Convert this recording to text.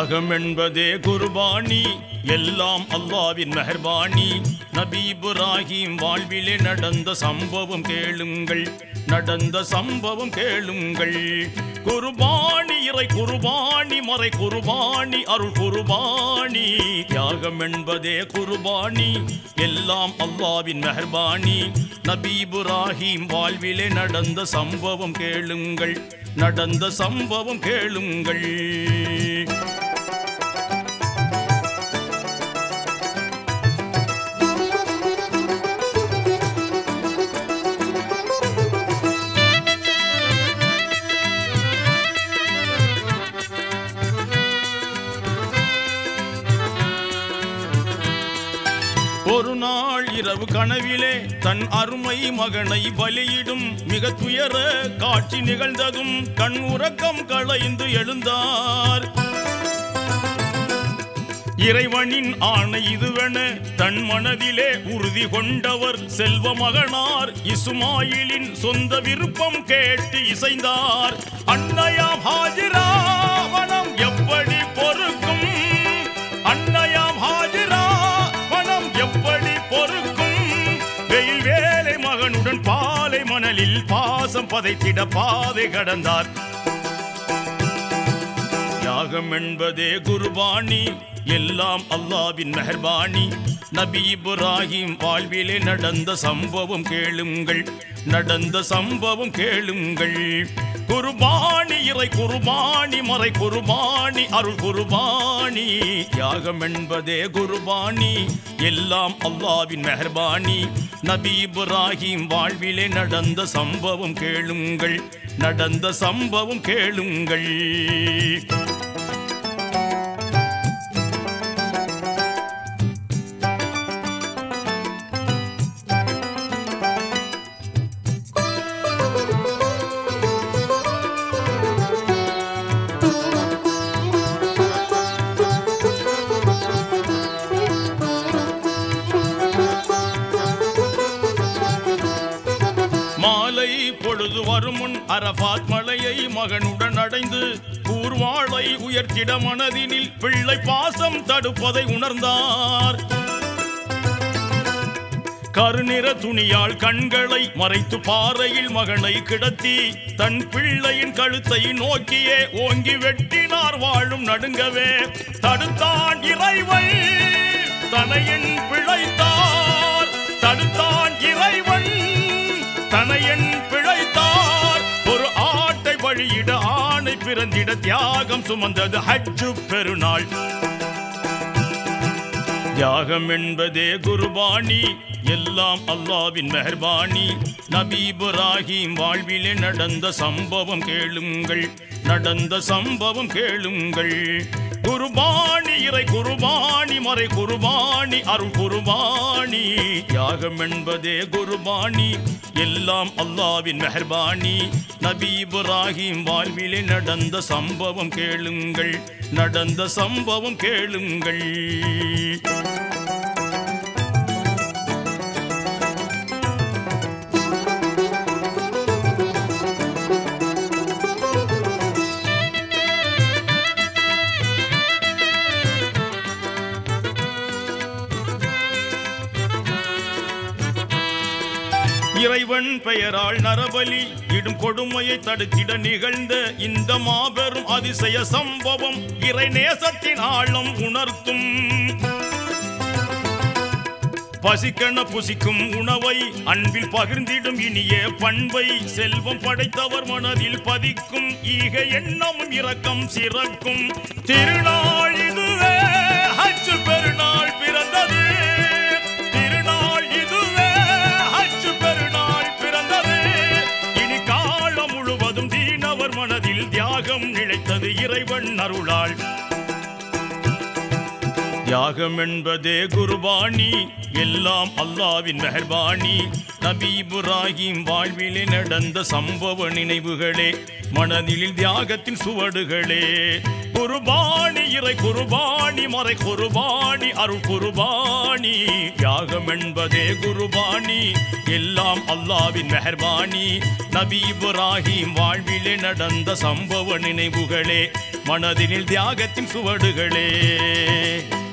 தியாகம் என்பதே குர்பானி எல்லாம் அல்லாவின் மெஹர்பானி நபி இப்ராஹிம் வாழ்விலே நடந்த சம்பவம் கேளுங்கள் நடந்த சம்பவம் கேளுங்கள் குர்பானி இறை குர்பானி மறை குர்பானி அருள் குர்பானி தியாகம் என்பதே குர்பானி எல்லாம் அல்லாவின் மெஹர்பானி நபி இப்ராஹிம் வாழ்விலே நடந்த சம்பவம் கேளுங்கள் நடந்த சம்பவம் கேளுங்கள் ஒரு நாள் இரவு கனவிலே தன் அருமை மகனை பலியிடும் மிக துயர காட்சி நிகழ்ந்ததும் கண் உறக்கம் களைந்து எழுந்தார் இறைவனின் ஆணை இதுவென தன் மனதிலே உறுதி கொண்டவர் செல்வ மகனார் இசுமாயிலின் சொந்த விருப்பம் கேட்டு இசைந்தார் அன்னையாம் ஹாஜிரா வனம் எப்படி பொறுக்கும் அன்னையாம் ஹாஜிரா வனம் எப்படி பொறுக்கும் வெயில் வேலை மகனுடன் பாலை மணலில் பாசம் பதைத்திட பாதை கடந்தார் தியாகம் என்பதே குர்பானி எல்லாம் அல்லாவின் மெஹர்பானி நபி இப்ராஹிம் வாழ்விலே நடந்த சம்பவம் கேளுங்கள் நடந்த சம்பவம் கேளுங்கள் குர்பானி இறை குர்பானி மறை குர்பானி அருள் குர்பானி தியாகம் என்பதே குர்பானி எல்லாம் அல்லாவின் மெஹர்பானி நபி இப்ராஹிம் வாழ்விலே நடந்த சம்பவம் கேளுங்கள் நடந்த சம்பவம் கேளுங்கள் மாலை பொழுது வருமுன் அரபாத் மலையை மகனுடன் அடைந்து கூர்வாளை உயர்த்திட மனதினில் பிள்ளை பாசம் தடுப்பதை உணர்ந்தார் கருநிற துணியால் கண்களை மறைத்து பாறையில் மகனை கிடத்தி தன் பிள்ளையின் கழுத்தை நோக்கியே ஓங்கி வெட்டினார் வாழும் நடுங்கவே தடுத்தான் இறைவன் தனையன் பிழைத்தார் தடுத்தான் இறைவன் தனையன் பிழைத்தார் ஒரு ஆட்டை வழியிட ஆணை பிறந்திட தியாகம் சுமந்தது ஹஜ்ஜு பெருநாள் தியாகம் என்பதே குர்பானி எல்லாம் அல்லாவின் மெஹர்பானி நபி இப்ராஹிம் வாழ்விலே நடந்த சம்பவம் கேளுங்கள் நடந்த சம்பவம் கேளுங்கள் குர்பானி இறை குர்பானி மறை குர்பானி அருள் குர்பானி தியாகம் என்பதே குர்பானி எல்லாம் அல்லாவின் மெஹர்பானி நபி இப்ராஹிம் வாழ்விலே நடந்த சம்பவம் கேளுங்கள் நடந்த சம்பவம் கேளுங்கள் இறைவன் பெயரால் நரபலி இடும் கொடுமையை தடுத்திட நிகழ்ந்த இந்த மாபெரும் அதிசய சம்பவம் இறை நேசத்தின் ஆழம் உணர்த்தும் பசிக்கென புசிக்கும் உணவை அன்பில் பகிர்ந்திடும் இனிய பண்பை செல்வம் படைத்தவர் மனதில் பதிக்கும் ஈக எண்ணமும் இரக்கம் சிறக்கும் திருநாள் இதுவே ஹஜ் பெருநாள் பிறந்தது திருநாள் இதுவே ஹஜ் பெருநாள் பிறந்தது இனி காலம் முழுவதும் தீனவர் மனதில் தியாகம் நிலைத்தது இறைவன் அருளால் தியாகம் என்பதே குர்பானி எல்லாம் அல்லாவின் மெஹர்பானி நபி இப்ராஹிம் வாழ்விலே நடந்த சம்பவ நினைவுகளே மனதில் தியாகத்தின் சுவடுகளே குருபாணி இறை குருபாணி மறை குருபாணி அருள் குருபாணி தியாகம் என்பதே குருபாணி எல்லாம் அல்லாவின் மெஹர்பானி நபி இப்ராஹிம் வாழ்விலே நடந்த சம்பவ நினைவுகளே மனதினில் தியாகத்தின் சுவடுகளே